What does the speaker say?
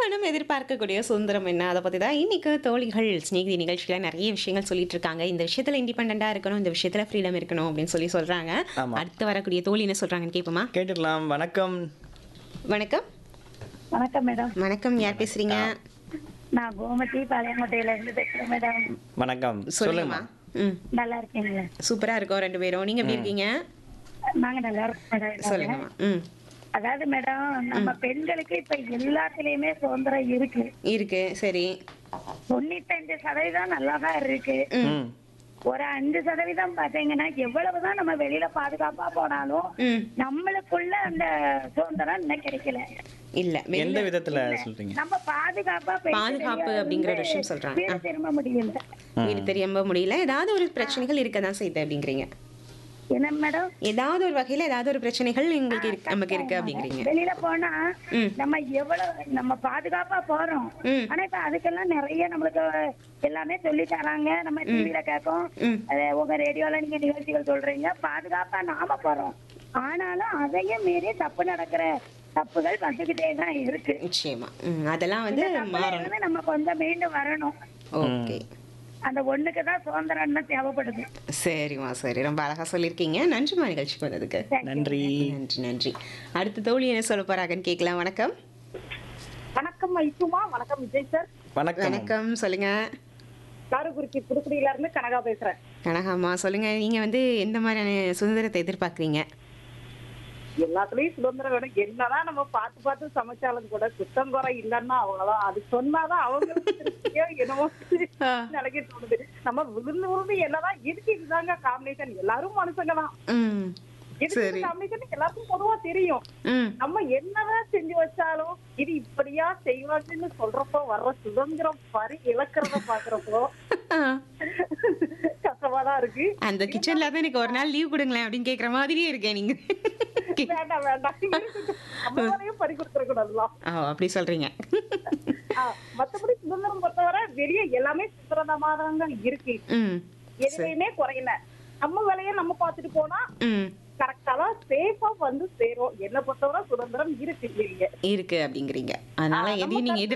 மனம் எதிர்பார்க்கக்கூடிய சுதந்திரம் என்ன அதை பற்றி தான் இன்னைக்கு தோழிகள் ஸ்நேகிதி நிகழ்ச்சியில் நிறைய விஷயங்கள் சொல்லிட்டு இருக்காங்க இந்த விஷயத்தில் இண்டிபெண்ட்டாக இருக்கணும் இந்த விஷயத்தில் ஃப்ரீடம் இருக்கணும் அப்படின்னு சொல்லி சொல்கிறாங்க ஆமா. அடுத்து வரக்கூடிய தோழி என்ன சொல்கிறாங்கன்னு கேட்போமா கேட்டுடலாம் வணக்கம் வணக்கம் வணக்கம் மேடம் வணக்கம் யார் பேசுறீங்க நான் கோமதி பாளையங்கோட்டையில இருந்து பேசுறேன் மேடம் வணக்கம் சொல்லுங்கம்மா சொல்லுங்கம்மா ம் நல்லா இருக்கீங்களா சூப்பராக இருக்கோம் ரெண்டு பேரும் நீங்கள் எப்படி இருக்கீங்க நாங்க நல்லா இருக்கோம் மேடம் எல்லாரும். சொல்லுங்கம்மா ம் அதாவது மேடம் நம்ம பெண்களுக்கு இப்ப எல்லாத்துலயுமே சுதந்திரம் இருக்கு இருக்கு சரி தொண்ணூத்தஞ்சு சதவீதம் நல்லா தான் இருக்கு ம் ஒரு அஞ்சு சதவீதம் பாத்தீங்கன்னா எவ்வளவுதான் நம்ம வெளியில பாதுகாப்பா போனாலும் ம் நம்மளுக்குள்ள அந்த சுதந்திரம் இன்னும் கிடைக்கல இல்லை எந்த விதத்துல சொல்றீங்க நம்ம பாதுகாப்பா போயிட்டு பாதுகாப்பு வெளிய அப்படிங்கிற வந்து விஷயம் சொல்றாங்க. வீடு திரும்ப முடியல வீடு தெரியாம முடியல ஏதாவது ஒரு பிரச்சனைகள் இருக்க தான் செய்யுது அப்படிங்கிறீங்க என்ன மேடம் ஏதாவது ஒரு வகையில ஏதாவது ஒரு பிரச்சனைகள் உங்களுக்கு இருக்கு நமக்கு இருக்கு அப்படிங்கிறீங்க வெளியில போனா ம். நம்ம எவ்வளவு நம்ம பாதுகாப்பா போறோம் ம். ஆனா இப்ப அதுக்கெல்லாம் நிறைய நம்மளுக்கு எல்லாமே சொல்லி தராங்க நம்ம டிவில கேட்போம் ம். அது உங்க ரேடியோல நீங்க நிகழ்ச்சிகள் சொல்றீங்க பாதுகாப்பா நாம போறோம் ஆனாலும் அதையும் மீறி தப்பு நடக்கிற தப்புகள் வந்துகிட்டே தான் இருக்கு நிச்சயமா ம், அதெல்லாம் வந்து தப்புல மாறணும் இருந்து நம்ம கொஞ்சம் மீண்டு வரணும் ஓகே அந்த ஒண்ணுக்கு தான் சுதந்திரம்னு தேவைப்படுது சரிம்மா சரி ரொம்ப அழகா சொல்லியிருக்கீங்க நன்றிம்மா நிகழ்ச்சிக்கு வந்ததுக்கு நன்றி நன்றி நன்றி அடுத்த தோழி என்ன சொல்ல போறாங்கன்னு கேட்கலாம் வணக்கம் வணக்கம் ஐசுமா வணக்கம் விஜய் சார் வணக்கம் வணக்கம் சொல்லுங்க காரக்குறிச்சி புதுக்குடியில இருந்து கனகா பேசுறேன் கனகாம்மா சொல்லுங்க நீங்க வந்து எந்த மாதிரியான சுதந்திரத்தை எதிர்பார்க்குறீங்க எல்லாத்துலயும் சுதந்திரம் வேணும் என்னதான் நம்ம பார்த்து பார்த்து சமைச்சாலும் கூட குத்தம் குறை இல்லைன்னா அவ்வளவுதான் அது சொன்னாதான் அவங்களுக்கு திருப்தியோ என்னமோ நினைக்க தோணுது நம்ம விழுந்து விழுந்து என்னதான் இருக்கு இதுதாங்க காம்பினேஷன் எல்லாரும் மனுஷங்க தான் ம் சரி காம்பினேஷன் எல்லாருக்கும் பொதுவா தெரியும் ம் நம்ம என்னதான் செஞ்சு வச்சாலும் இது இப்படியா செய்வாங்கன்னு சொல்றப்போ வர்ற சுதந்திரம் பறி இழக்கிறத பாக்குறப்போ கஷ்டமா தான் இருக்கு அந்த கிச்சன்ல தான் எனக்கு ஒரு நாள் லீவ் கொடுங்களேன் அப்படின்னு கேக்குற மாதிரியே இருக்கேன் நீங்க வேண்டாம் வேண்டாம் நம்ம வரையும் பறி கொடுத்துட கூடாதுலாம் ஓ அப்படி சொல்றீங்க மத்தபடி சுதந்திரம் பொறுத்தவரை வெளியே எல்லாமே சுதந்திரமா தான் இருக்கு ம் எதுலையுமே குறையல நம்ம வேலையை நம்ம பார்த்துட்டு போனா ம் கரெக்டா தான் சேஃபா வந்து சேரும் என்ன பொறுத்தவரை சுதந்திரம் இருக்கு வெளியே இருக்கு அப்படிங்கிறீங்க அதனால ஆ, எதையும் நீங்க